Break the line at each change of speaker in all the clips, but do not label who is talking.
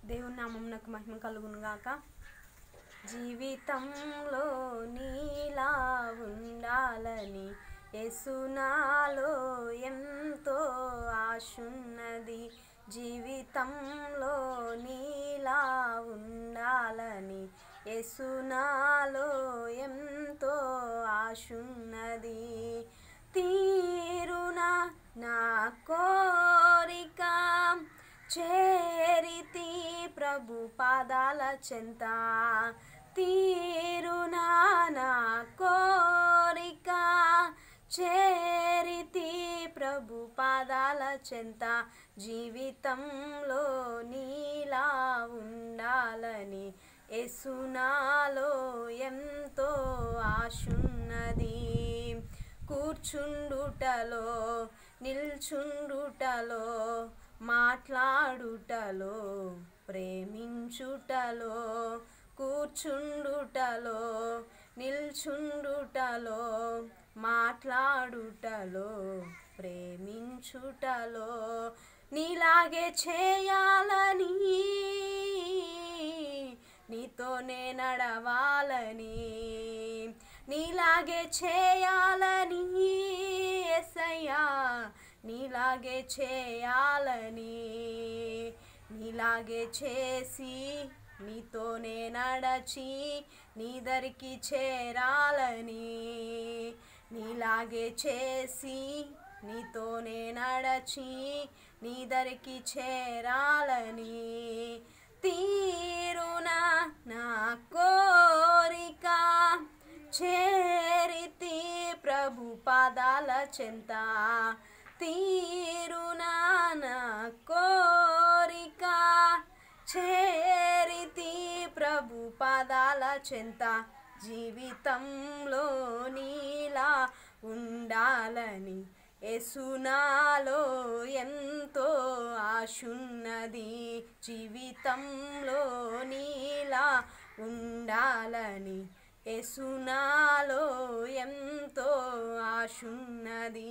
దేవుని నామమునకు మహిమ కలుగును గాక జీవితంలో నీలా ఉండాలని యేసునాలో ఎంతో ఆశున్నది జీవితంలో నీలా ఉండాలని యేసునాలో ఎంతో ఆశున్నది తీరునా నా కోరిక చేరితి ప్రభు పాదాల చెంత తీరునా నా కోరిక చేరితి ప్రభు పాదాల చెంత జీవితంలో నీలా ఉండాలని ఎసునాలో ఎంతో ఆశున్నది కూర్చుండుటలో నిల్చుండుటలో మాట్లాడుటలో ప్రేమించుటలో కూర్చుండుటలో నిల్చుండుటలో మాట్లాడుటలో ప్రేమించుటలో నీలాగే చేయాలని నీతోనే నడవాలని నీలాగే చేయాలని ఎసయ్యా నీలాగే చేయాలని నీలాగే చేసి నీతోనే నడచి నీ దరికి చేరాలని నీలాగే చేసి నీతోనే నడచి నీ దరికి చేరాలని తీరున నా కోరిక చేరితి ప్రభు పాదాల చెంత తీరునా నా కోరిక చేరితి ప్రభు పాదాల చెంత జీవితంలో నీలా ఉండాలని ఎసునాలో ఎంతో ఆశున్నది జీవితంలో నీలా ఉండాలని ఎసునాలో ఎంతో ఆశున్నది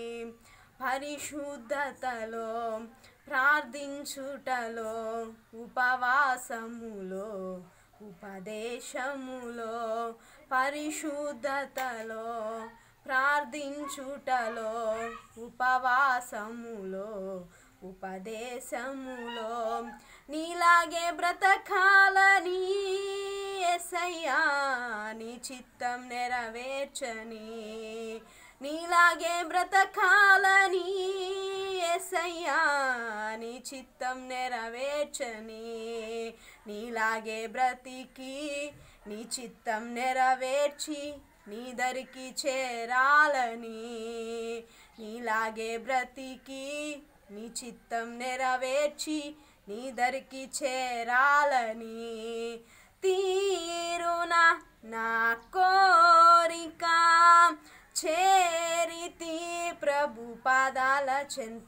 పరిశుద్ధతలో ప్రార్థించుటలో ఉపవాసములో ఉపదేశములో పరిశుద్ధతలో ప్రార్థించుటలో ఉపవాసములో ఉపదేశములో నీలాగే బ్రతకాలని ఎసయ్యా నీ చిత్తం నెరవేర్చని నీలాగే బ్రతకాలని ఎసయ్యా నీ చిత్తం నెరవేర్చని నీలాగే బ్రతికి నీ చిత్తం నెరవేర్చి నీ దరికి చేరాలని నీలాగే బ్రతికి నీ చిత్తం నెరవేర్చి నీ దరికి చేరాలని తీరున నా కోరిక చేరితి ప్రభు పాదాల చెంత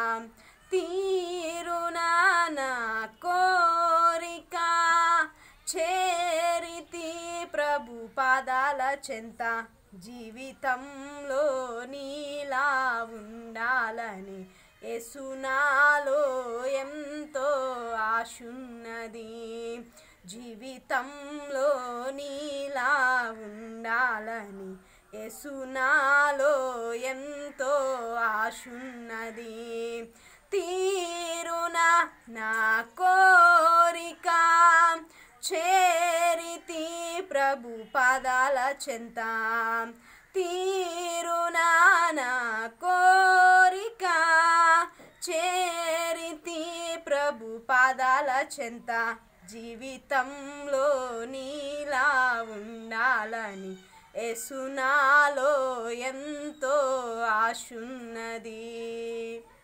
తీరునా నా కోరిక చేరితి ప్రభు పాదాల చెంత జీవితంలో నీలా ఉండాలని ఎసునాలో ఎంతో ఆశున్నది జీవితంలో నీలా ఉండాలని ఎసునాలో ఎంతో ఆశున్నది తీరున నా కోరిక చేరితి ప్రభు పాదాల చెంత తీరునా నా కోరిక చేరితి ప్రభు పాదాల చెంత జీవితంలో నీలా ఉండాలని ఎసునాలో ఎంతో ఆశున్నది